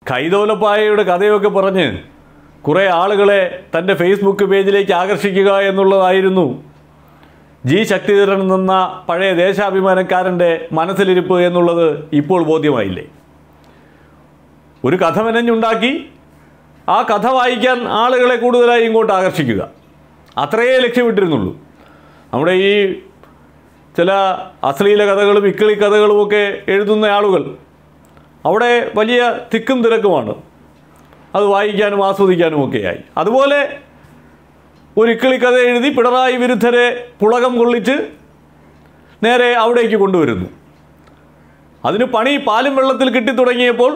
കൈതോലപ്പായയുടെ കഥയൊക്കെ പറഞ്ഞ് കുറേ ആളുകളെ തൻ്റെ ഫേസ്ബുക്ക് പേജിലേക്ക് ആകർഷിക്കുക എന്നുള്ളതായിരുന്നു ജി ശക്തിധരൻ എന്ന പഴയ ദേശാഭിമാനക്കാരൻ്റെ മനസ്സിലിരിപ്പ് എന്നുള്ളത് ഇപ്പോൾ ബോധ്യമായില്ലേ ഒരു കഥ മെനഞ്ഞുണ്ടാക്കി ആ കഥ വായിക്കാൻ ആളുകളെ കൂടുതലായി ഇങ്ങോട്ട് ആകർഷിക്കുക അത്രയേ ലക്ഷ്യമിട്ടിരുന്നുള്ളൂ നമ്മുടെ ഈ ചില അശ്ലീല കഥകളും ഇക്കിളി കഥകളുമൊക്കെ എഴുതുന്ന ആളുകൾ അവിടെ വലിയ തിക്കും തിരക്കുമാണ് അത് വായിക്കാനും ആസ്വദിക്കാനും ഒക്കെയായി അതുപോലെ ഒരു ഇക്കിളി കഥ എഴുതി പിണറായി വിരുദ്ധരെ പുളകം കൊള്ളിച്ച് നേരെ അവിടേക്ക് കൊണ്ടുവരുന്നു അതിന് പണി പാലും വെള്ളത്തിൽ കിട്ടിത്തുടങ്ങിയപ്പോൾ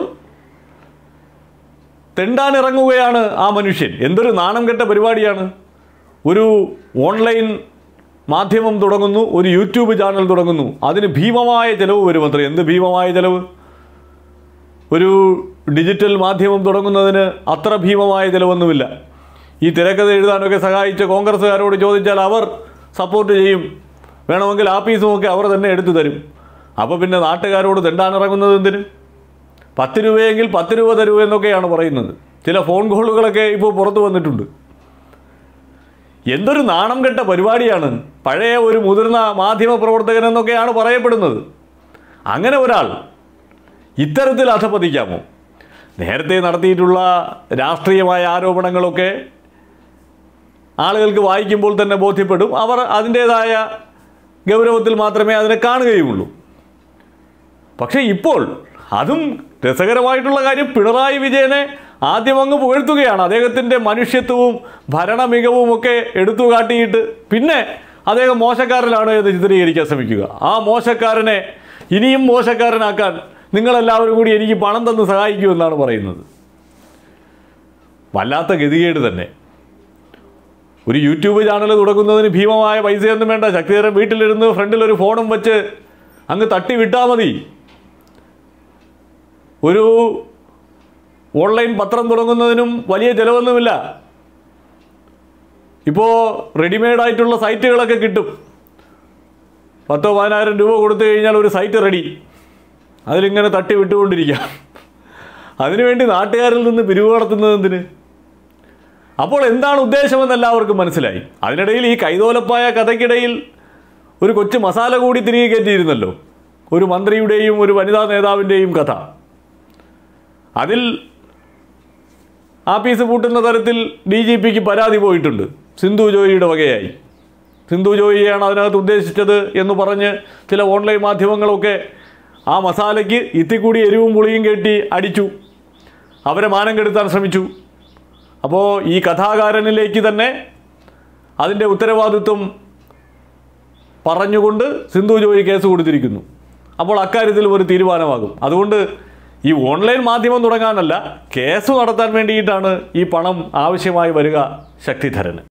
തെണ്ടാനിറങ്ങുകയാണ് ആ മനുഷ്യൻ എന്തൊരു നാണം കെട്ട പരിപാടിയാണ് ഒരു ഓൺലൈൻ മാധ്യമം തുടങ്ങുന്നു ഒരു യൂട്യൂബ് ചാനൽ തുടങ്ങുന്നു അതിന് ഭീമമായ ചിലവ് വരുമത്രേ എന്ത് ഭീമമായ ചിലവ് ഒരു ഡിജിറ്റൽ മാധ്യമം തുടങ്ങുന്നതിന് അത്ര ഭീമമായ ചിലവൊന്നുമില്ല ഈ തിരക്കഥ എഴുതാനൊക്കെ സഹായിച്ച കോൺഗ്രസ്സുകാരോട് ചോദിച്ചാൽ അവർ സപ്പോർട്ട് ചെയ്യും വേണമെങ്കിൽ ആപ്പീസുമൊക്കെ അവർ തന്നെ എടുത്തു തരും അപ്പോൾ പിന്നെ നാട്ടുകാരോട് തെണ്ടാനിറങ്ങുന്നത് എന്തിന് പത്ത് രൂപയെങ്കിൽ പത്ത് രൂപ തരൂ എന്നൊക്കെയാണ് പറയുന്നത് ചില ഫോൺ കോളുകളൊക്കെ ഇപ്പോൾ പുറത്തു വന്നിട്ടുണ്ട് എന്തൊരു നാണം കെട്ട പരിപാടിയാണ് പഴയ ഒരു മുതിർന്ന മാധ്യമ പ്രവർത്തകൻ എന്നൊക്കെയാണ് പറയപ്പെടുന്നത് അങ്ങനെ ഒരാൾ ഇത്തരത്തിൽ അധപതിക്കാമോ നേരത്തെ നടത്തിയിട്ടുള്ള രാഷ്ട്രീയമായ ആരോപണങ്ങളൊക്കെ ആളുകൾക്ക് വായിക്കുമ്പോൾ തന്നെ ബോധ്യപ്പെടും അവർ അതിൻ്റേതായ ഗൗരവത്തിൽ മാത്രമേ അതിനെ കാണുകയുമുള്ളൂ പക്ഷേ ഇപ്പോൾ അതും രസകരമായിട്ടുള്ള കാര്യം പിണറായി വിജയനെ ആദ്യം അങ്ങ് പുകഴ്ത്തുകയാണ് അദ്ദേഹത്തിൻ്റെ മനുഷ്യത്വവും ഭരണ മികവും ഒക്കെ എടുത്തു കാട്ടിയിട്ട് പിന്നെ അദ്ദേഹം മോശക്കാരനാണ് എന്ന് ചിത്രീകരിക്കാൻ ശ്രമിക്കുക ആ മോശക്കാരനെ ഇനിയും മോശക്കാരനാക്കാൻ നിങ്ങളെല്ലാവരും കൂടി എനിക്ക് പണം തന്ന് സഹായിക്കുമെന്നാണ് പറയുന്നത് വല്ലാത്ത ഗതികേട് തന്നെ ഒരു യൂട്യൂബ് ചാനൽ തുടങ്ങുന്നതിന് ഭീമമായ പൈസയൊന്നും വേണ്ട ശക്തിധരൻ വീട്ടിലിരുന്ന് ഫ്രണ്ടിൽ ഒരു ഫോണും വെച്ച് അങ്ങ് തട്ടി വിട്ടാൽ മതി ഒരു ഓൺലൈൻ പത്രം തുടങ്ങുന്നതിനും വലിയ ചിലവൊന്നുമില്ല ഇപ്പോൾ റെഡിമെയ്ഡായിട്ടുള്ള സൈറ്റുകളൊക്കെ കിട്ടും പത്തോ പതിനായിരം രൂപ കൊടുത്തു കഴിഞ്ഞാൽ ഒരു സൈറ്റ് റെഡി അതിലിങ്ങനെ തട്ടി വിട്ടുകൊണ്ടിരിക്കാം അതിനുവേണ്ടി നാട്ടുകാരിൽ നിന്ന് പിരിവ് നടത്തുന്നത് എന്തിന് അപ്പോൾ എന്താണ് ഉദ്ദേശമെന്ന് എല്ലാവർക്കും മനസ്സിലായി അതിനിടയിൽ ഈ കൈതോലപ്പായ കഥയ്ക്കിടയിൽ ഒരു കൊച്ചു മസാല കൂടി തിരികെ കയറ്റിയിരുന്നല്ലോ ഒരു മന്ത്രിയുടെയും ഒരു വനിതാ നേതാവിൻ്റെയും കഥ അതിൽ ആഫീസ് പൂട്ടുന്ന തരത്തിൽ ഡി ജി പിക്ക് പരാതി പോയിട്ടുണ്ട് സിന്ധു ജോയിയുടെ വകയായി സിന്ധു ജോയിയാണ് അതിനകത്ത് ഉദ്ദേശിച്ചത് എന്ന് പറഞ്ഞ് ചില ഓൺലൈൻ മാധ്യമങ്ങളൊക്കെ ആ മസാലയ്ക്ക് ഇത്തിക്കൂടി എരിവും പുളിയും കെട്ടി അടിച്ചു അവരെ മാനം കെടുത്താൻ ശ്രമിച്ചു അപ്പോൾ ഈ കഥാകാരനിലേക്ക് തന്നെ അതിൻ്റെ ഉത്തരവാദിത്വം പറഞ്ഞുകൊണ്ട് സിന്ധു ജോയി കേസ് കൊടുത്തിരിക്കുന്നു അപ്പോൾ അക്കാര്യത്തിൽ ഒരു തീരുമാനമാകും അതുകൊണ്ട് ഈ ഓൺലൈൻ മാധ്യമം തുടങ്ങാനല്ല കേസ് നടത്താൻ വേണ്ടിയിട്ടാണ് ഈ പണം ആവശ്യമായി വരിക ശക്തിധരന്